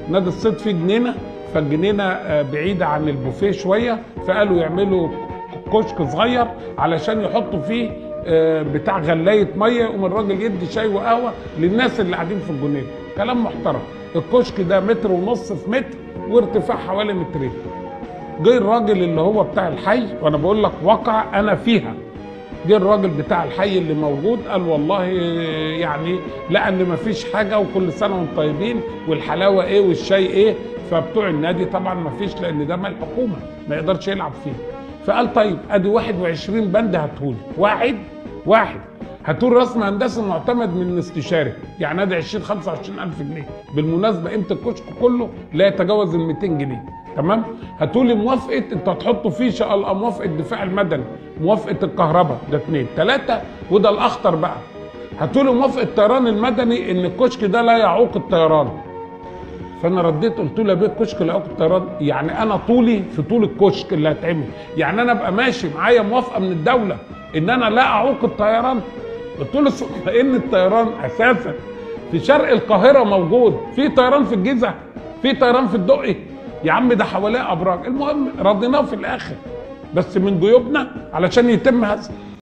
نادي الصيد فيه جنينه فالجنينه آه، بعيده عن البوفيه شويه فقالوا يعملوا كشك صغير علشان يحطوا فيه آه، بتاع غلايه ميه يقوم الراجل يدي شاي وقهوه للناس اللي قاعدين في الجنينه كلام محترم الكشك ده متر ونص في متر وارتفاع حوالي مترين جه الراجل اللي هو بتاع الحي وانا بقول لك واقع انا فيها جه الراجل بتاع الحي اللي موجود قال والله يعني لقى ان مفيش حاجه وكل سنه وانتم طيبين والحلاوه ايه والشاي ايه فبتوع النادي طبعا مفيش لان ده مال الحكومه ما يقدرش يلعب فيه فقال طيب ادي 21 بند هاتهولي واحد واحد هاتوا رسم هندسي معتمد من استشاري يعني ادي 20 25000 جنيه بالمناسبه قيمه الكشك كله لا يتجاوز ال 200 جنيه تمام هاتوا لي موافقه انت هتحطوا فيه شاء الله موافقه الدفاع المدني موافقه الكهرباء ده اثنين ثلاثه وده الاخطر بقى هاتوا لي موافقه الطيران المدني ان الكشك ده لا يعوق الطيران فانا رديت قلت له يا بيه الكشك اللي يعوق الطيران يعني انا طولي في طول الكشك اللي هيتعمل يعني انا ابقى ماشي معايا موافقه من الدوله ان انا لا اعوق الطيران قلت له ثم ان الطيران اساسا في شرق القاهره موجود في طيران في الجيزه في طيران في الدقي يا عم ده حواليه ابراج المهم رضيناه في الاخر بس من جيوبنا علشان يتم هذا